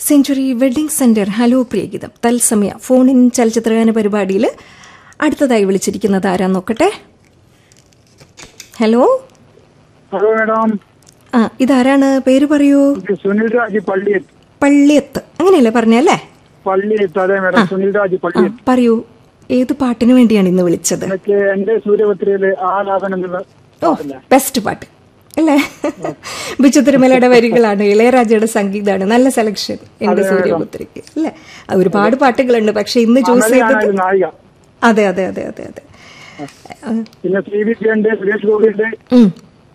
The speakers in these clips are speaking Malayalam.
സെഞ്ചുറി വെഡ്ഡിംഗ് സെന്റർ ഹലോ പ്രിയഗീതം തത്സമയ ഫോണിൻ ചലച്ചിത്രഗാന പരിപാടിയിൽ അടുത്തതായി വിളിച്ചിരിക്കുന്നത് ആരാന്ന് നോക്കട്ടെ ഹലോ ഹലോ മാഡം ആ ഇതാരാണ് പേര് പറയൂ ഇത് സുനിൽ രാജ് പള്ളിയെത്ത് പള്ളിയത്ത് അങ്ങനെയല്ലേ പറഞ്ഞല്ലേ പള്ളിയെത്ത് അതെ മാഡം സുനിൽ രാജ് ആ പള്ളിയെത്ത് പറയൂ ഏത് പാട്ടിന് വേണ്ടിയാണ് ഇന്ന് വിളിച്ചത് എനിക്ക് എന്റെ സൂര്യപത്രിയില് ആലാപനം എന്നുള്ള ഓ ബെസ്റ്റ് പാട്ട് അല്ലേ ബിച്ചു തിരുമലയുടെ വരികളാണ് ഇളയരാജയുടെ സംഗീതമാണ് നല്ല സെലക്ഷൻ എന്റെ സൂര്യപുത്രിക്ക് അല്ലേ ആ, ഒരുപാട് പാട്ടുകളുണ്ട് പക്ഷെ ഇന്ന് ചൂസ് അമലയാണ് ചെയ്തത് അതിൽ നായിക അതെ അതെ അതെ അതെ അതെ ആ, പിന്നെ സി ബി പി ഉണ്ട് സുരേഷ് ഗോപി ഉണ്ട് ഉം.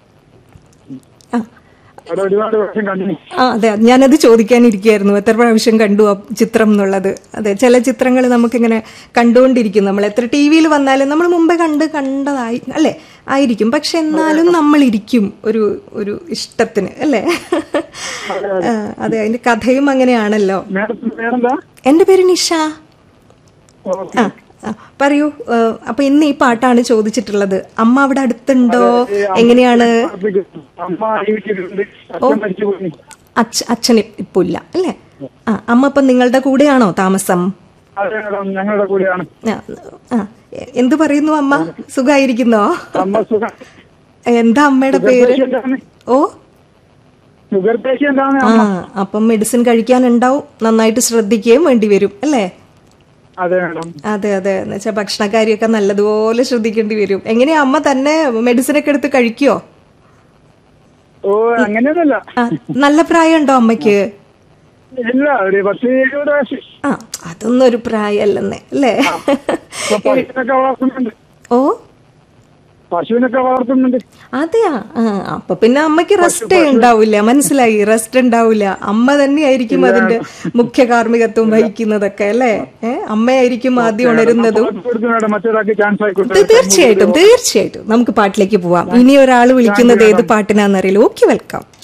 ആ അവിടെ ഒരുപാട് വർഷം കണ്ടു ആ അതെ ഞാനത് ചോദിക്കാനിരിക്കുകയായിരുന്നു എത്ര പ്രാവശ്യം കണ്ടു ആ ചിത്രം എന്നുള്ളത് അതെ ചില ചിത്രങ്ങൾ നമുക്കിങ്ങനെ കണ്ടുകൊണ്ടിരിക്കും നമ്മൾ എത്ര ടി വിയിൽ വന്നാലും നമ്മൾ മുമ്പേ കണ്ട് കണ്ടതായി അല്ലേ ആയിരിക്കും പക്ഷെ എന്നാലും നമ്മൾ ഇരിക്കും ഒരു ഒരു ഇഷ്ടത്തിന് അല്ലേ ആ, അതെ അതിന്റെ കഥയും അങ്ങനെയാണല്ലോ മാഡത്തിന് പേരെന്താ എന്റെ പേര് നിഷ ഓക്കെ. ആ ആ, പറയൂ ആ, അപ്പൊ ഇന്ന് ഈ പാട്ടാണ് ചോദിച്ചിട്ടുള്ളത് അമ്മ അവിടെ അടുത്തുണ്ടോ എങ്ങനെയാണ് അമ്മ ജീവിച്ചിട്ടുണ്ട് അച്ഛൻ മരിച്ചുപോയി അച്ഛ അച്ഛൻ ഇപ്പൊ ഇല്ല അല്ലേ ആ അമ്മ ഇപ്പൊ നിങ്ങളുടെ കൂടെയാണോ താമസം അതെ മാഡം ഞങ്ങളുടെ കൂടെയാണ് ആ, ആ എ- എന്ത് പറയുന്നു അമ്മ സുഖായിരിക്കുന്നോ അമ്മ സുഖം എന്താ അമ്മയുടെ ഷുഗർ പേര് പേഷ്യന്റ് ആണ് ഓ ഷുഗർ പേഷ്യന്റ് ആണ് ആ അപ്പം മെഡിസിൻ കഴിക്കാനുണ്ടാവും നന്നായിട്ട് ശ്രദ്ധിക്കുകയും വേണ്ടി വരും അല്ലേ അതെ മാഡം അതെ അതെ എന്ന് വെച്ചാൽ ഭക്ഷണക്കാരിയൊക്കെ നല്ലതുപോലെ ശ്രദ്ധിക്കേണ്ടി വരും എങ്ങനെയാ അമ്മ തന്നെ മെഡിസിൻ ഒക്കെ എടുത്ത് കഴിക്കുവോ ഓ അങ്ങനെയൊന്നുമല്ല ആ, നല്ല പ്രായമുണ്ടോ അമ്മയ്ക്ക് ഇല്ല ഒരു പത്ത് എഴുപത് വയസ്സ് ആ അതൊന്നും ഒരു പ്രായമല്ലെന്നേ അല്ലേ ഇപ്പൊ പശുവിനൊക്കെ വളർത്തുന്നുണ്ട് ഓ പശുവിനൊക്കെ വളർത്തുന്നുണ്ട് അതെയാ ആ അപ്പൊ പിന്നെ അമ്മയ്ക്ക് റെസ്റ്റ് ഉണ്ടാവില്ല മനസ്സിലായി റെസ്റ്റ് ഉണ്ടാവില്ല അമ്മ തന്നെയായിരിക്കും അതിന്റെ മുഖ്യ കാർമ്മികത്വം വഹിക്കുന്നതൊക്കെ അല്ലേ ഏ അമ്മയായിരിക്കും ആദ്യം ഉണരുന്നതും കൊടുത്തു മാഡം മറ്റൊരാൾക്ക് ചാൻസ് ആയിക്കോട്ടെ ഇത് തീർച്ചയായിട്ടും തീർച്ചയായിട്ടും നമുക്ക് പാട്ടിലേക്ക് പോവാം ഇനി ഒരാൾ വിളിക്കുന്നത് ഏത് പാട്ടിനാന്നറിയില്ല ഓക്കെ വെൽക്കം